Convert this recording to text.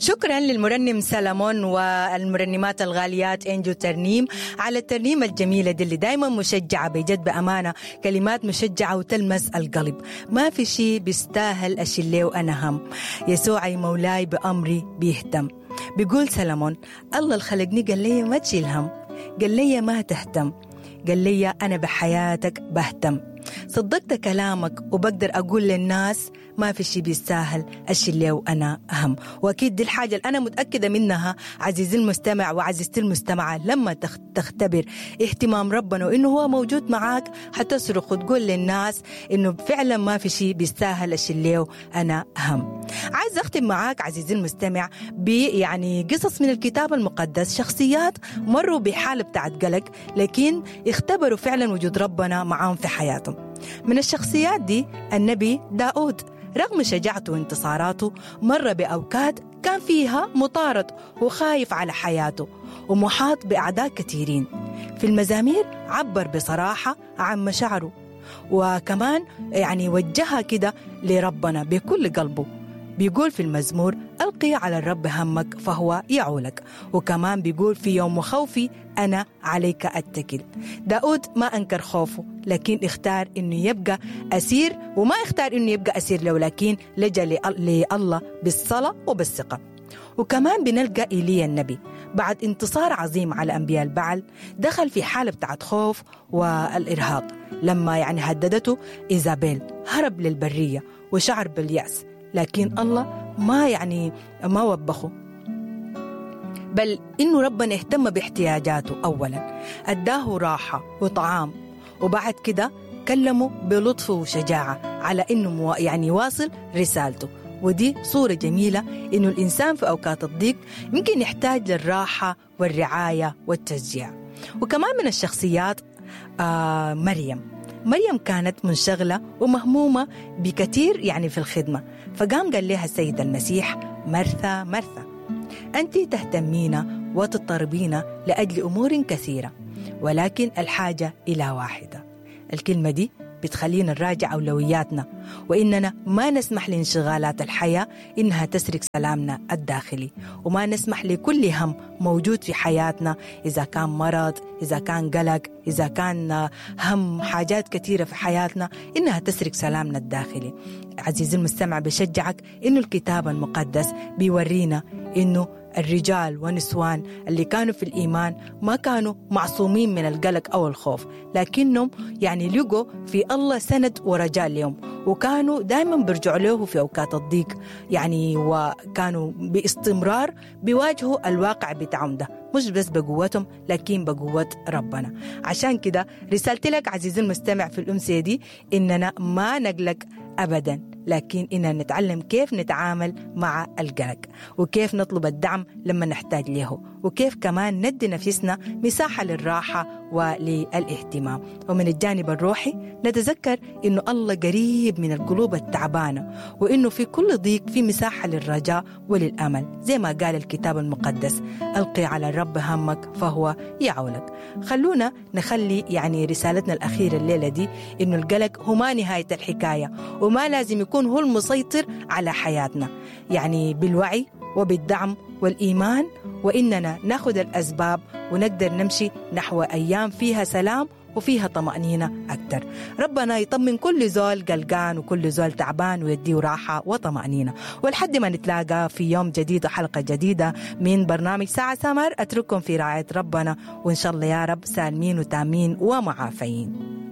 شكرا للمرنم سلمون والمرنمات الغاليات انجو ترنيم على الترنيمة الجميلة دي اللي دايما مشجعة بجد بأمانة كلمات مشجعة وتلمس القلب ما في شيء بيستاهل أشيله وأنا هم يسوعي مولاي بأمري بيهتم بيقول سلمون الله اللي خلقني قال لي ما تشيل هم قال لي ما تهتم قال لي أنا بحياتك بهتم صدقت كلامك وبقدر أقول للناس ما في شيء بيستاهل أشيل له وأنا أهم وأكيد دي الحاجة اللي أنا متأكدة منها عزيزي المستمع وعزيزتي المستمعة لما تختبر اهتمام ربنا وإنه هو موجود معاك حتصرخ وتقول للناس إنه فعلا ما في شيء بيستاهل أشيل له أنا أهم عايز أختم معاك عزيزي المستمع بيعني قصص من الكتاب المقدس شخصيات مروا بحالة بتاعت قلق لكن اختبروا فعلا وجود ربنا معاهم في حياتهم من الشخصيات دي النبي داود رغم شجاعته وانتصاراته مر بأوقات كان فيها مطارد وخايف على حياته ومحاط بأعداء كثيرين في المزامير عبر بصراحة عن مشاعره وكمان يعني وجهها كده لربنا بكل قلبه بيقول في المزمور ألقي على الرب همك فهو يعولك وكمان بيقول في يوم خوفي أنا عليك أتكل داود ما أنكر خوفه لكن اختار أنه يبقى أسير وما اختار أنه يبقى أسير له لكن لجأ لله بالصلاة وبالثقة وكمان بنلقى إيليا النبي بعد انتصار عظيم على أنبياء البعل دخل في حالة بتاعت خوف والإرهاق لما يعني هددته إيزابيل هرب للبرية وشعر باليأس لكن الله ما يعني ما وبخه بل إنه ربنا اهتم باحتياجاته أولا أداه راحة وطعام وبعد كده كلمه بلطف وشجاعة على إنه يعني واصل رسالته ودي صورة جميلة إنه الإنسان في أوقات الضيق يمكن يحتاج للراحة والرعاية والتشجيع وكمان من الشخصيات آه مريم مريم كانت منشغلة ومهمومة بكثير يعني في الخدمة فقام قال لها السيد المسيح مرثا مرثا أنت تهتمين وتضطربين لأجل أمور كثيرة ولكن الحاجة إلى واحدة الكلمة دي بتخلينا نراجع أولوياتنا وإننا ما نسمح لانشغالات الحياة إنها تسرق سلامنا الداخلي وما نسمح لكل هم موجود في حياتنا إذا كان مرض إذا كان قلق إذا كان هم حاجات كثيرة في حياتنا إنها تسرق سلامنا الداخلي عزيزي المستمع بشجعك إنه الكتاب المقدس بيورينا إنه الرجال ونسوان اللي كانوا في الإيمان ما كانوا معصومين من القلق أو الخوف لكنهم يعني لقوا في الله سند ورجاء اليوم وكانوا دائما بيرجعوا له في أوقات الضيق يعني وكانوا باستمرار بيواجهوا الواقع بتاعهم ده مش بس بقوتهم لكن بقوة ربنا عشان كده رسالتي لك عزيزي المستمع في الأمسية دي إننا ما نقلق أبدا لكن إننا نتعلم كيف نتعامل مع القلق وكيف نطلب الدعم لما نحتاج له وكيف كمان ندي نفسنا مساحة للراحة وللاهتمام ومن الجانب الروحي نتذكر إنه الله قريب من القلوب التعبانة وإنه في كل ضيق في مساحة للرجاء وللأمل زي ما قال الكتاب المقدس ألقي على الرب همك فهو يعولك خلونا نخلي يعني رسالتنا الأخيرة الليلة دي إنه القلق هو ما نهاية الحكاية وما لازم يكون هو المسيطر على حياتنا يعني بالوعي وبالدعم والإيمان وإننا ناخذ الأسباب ونقدر نمشي نحو أيام فيها سلام وفيها طمأنينة أكتر ربنا يطمن كل زول قلقان وكل زول تعبان ويديه راحة وطمأنينة ولحد ما نتلاقى في يوم جديد وحلقة جديدة من برنامج ساعة سمر أترككم في رعاية ربنا وإن شاء الله يا رب سالمين وتامين ومعافين